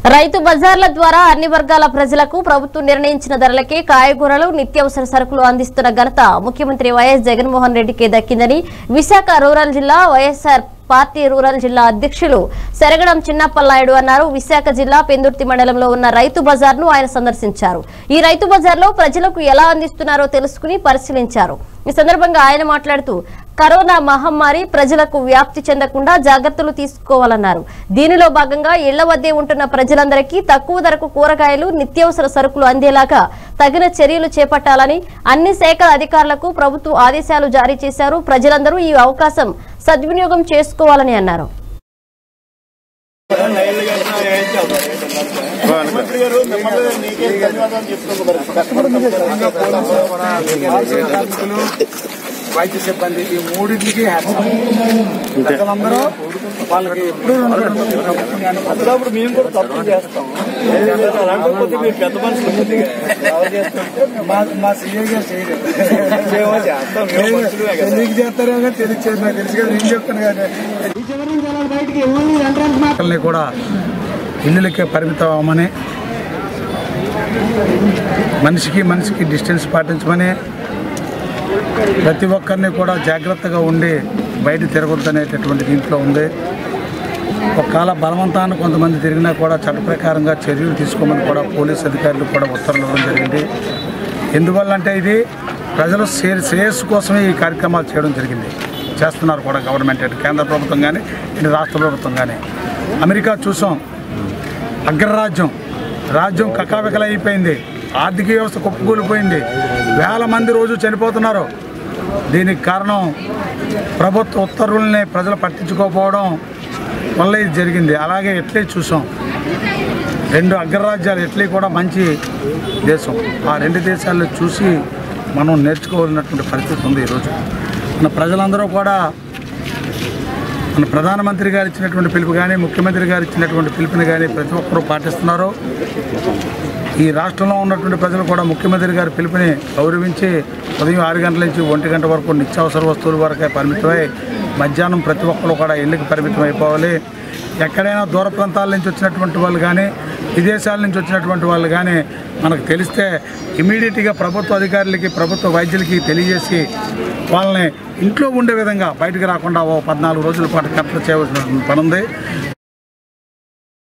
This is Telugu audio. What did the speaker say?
రైతు బజార్ల ద్వారా అన్ని వర్గాల ప్రజలకు ప్రభుత్వం నిర్ణయించిన ధరలకే కాయగూరలు నిత్యావసర సరుకులు అందిస్తున్న ఘనత ముఖ్యమంత్రి వైఎస్ జగన్మోహన్ రెడ్డికి దక్కిందని విశాఖ రూరల్ జిల్లా వైఎస్ఆర్ పార్టీ రూరల్ జిల్లా అధ్యక్షులు శరగడం చిన్నప్పలనాయుడు అన్నారు విశాఖ జిల్లా పెందుర్తి మండలంలో ఉన్న రైతు బజార్ను ఆయన సందర్శించారు ఈ రైతు బజార్లో ప్రజలకు ఎలా అందిస్తున్నారో తెలుసుకుని పరిశీలించారు ఈ సందర్భంగా ఆయన మాట్లాడుతూ కరోనా మహమ్మారి ప్రజలకు వ్యాప్తి చెందకుండా జాగ్రత్తలు తీసుకోవాలన్నారు దీనిలో భాగంగా ఇళ్ల వద్దే ఉంటున్న ప్రజలందరికీ తక్కువ ధరకు కూరగాయలు నిత్యావసర సరుకులు అందేలాగా తగిన చర్యలు చేపట్టాలని అన్ని శాఖల అధికారులకు ప్రభుత్వం ఆదేశాలు జారీ చేశారు ప్రజలందరూ ఈ అవకాశం సద్వినియోగం చేసుకోవాలని అన్నారు ముఖ్యమంత్రి గారు మిమ్మల్ని నీకే ధన్యవాదాలు చెప్తున్నారు కార్మికులు వైద్య సిబ్బంది ఈ మూడింటికి ప్రజలందరూ వాళ్ళకి ఎప్పుడు అప్పుడప్పుడు మేము కూడా తప్పులు చేస్తాం అలాంటి మీరు పెద్ద మనుషులు కొద్దిగా ఎవరు చేస్తుంటే మా మా సీఏ గారు చేయలేదు మేమో చేస్తాం మేము మనుషులమే కదా తెలియక చేస్తారో కానీ తెలియదు నాకు తెలుసు కదా నేను చెప్తాను కానీ పిల్లల్ని కూడా ఇల్లులకే పరిమితం అవ్వమని మనిషికి మనిషికి డిస్టెన్స్ పాటించమని ప్రతి ఒక్కరిని కూడా జాగ్రత్తగా ఉండి బయట తిరగొద్దనేటటువంటి దీంట్లో ఉంది ఒకవేళ బలవంతాన్ని కొంతమంది తిరిగినా కూడా చట్ట ప్రకారంగా చర్యలు తీసుకోమని కూడా పోలీస్ అధికారులు కూడా ఉత్తర్వులు ఇవ్వడం జరిగింది ఎందువల్ల అంటే ఇది ప్రజల శ్రే- శ్రేయస్సు కోసమే ఈ కార్యక్రమాలు చేయడం జరిగింది చేస్తున్నారు కూడా గవర్నమెంట్ ఇటు కేంద్ర ప్రభుత్వం కానీ ఇటు రాష్ట్ర ప్రభుత్వం కానీ అమెరికా చూసాం అగ్రరాజ్యం రాజ్యం కకావికల అయిపోయింది ఆర్థిక వ్యవస్థ కుప్పకూలిపోయింది వేల మంది రోజు చనిపోతున్నారు దీనికి కారణం ప్రభుత్వ ఉత్తర్వుల్ని ప్రజలు పట్టించుకోకపోవడం వల్ల ఇది జరిగింది అలాగే ఇట్లీ చూసాం రెండు అగ్రరాజ్యాలు ఇటలీ కూడా మంచి దేశం ఆ రెండు దేశాలను చూసి మనం నేర్చుకోవాలన్నటువంటి పరిస్థితి ఉంది ఈరోజు మన ప్రజలందరూ కూడా మన ప్రధానమంత్రి గారు ఇచ్చినటువంటి పిలుపు కానీ ముఖ్యమంత్రి గారు ఇచ్చినటువంటి పిలుపుని కానీ ప్రతి ఒక్కరూ పాటిస్తున్నారు ఈ రాష్ట్రంలో ఉన్నటువంటి ప్రజలు కూడా ముఖ్యమంత్రి గారి పిలుపుని గౌరవించి ఉదయం ఆరు గంటల నుంచి ఒంటి గంట వరకు నిత్యావసర వస్తువుల వరకే పరిమితమై మధ్యాహ్నం ప్రతి ఒక్కరు కూడా ఇళ్ళకి పరిమితం అయిపోవాలి ఎక్కడైనా దూర ప్రాంతాల నుంచి వచ్చినటువంటి వాళ్ళు కానీ విదేశాల నుంచి వచ్చినటువంటి వాళ్ళు కానీ మనకు తెలిస్తే ఇమీడియట్గా ప్రభుత్వ అధికారులకి ప్రభుత్వ వైద్యులకి తెలియజేసి వాళ్ళని ఇంట్లో ఉండే విధంగా బయటకు రాకుండా ఓ పద్నాలుగు రోజుల పాటు కట్టడి చేయవలసిన పని ఉంది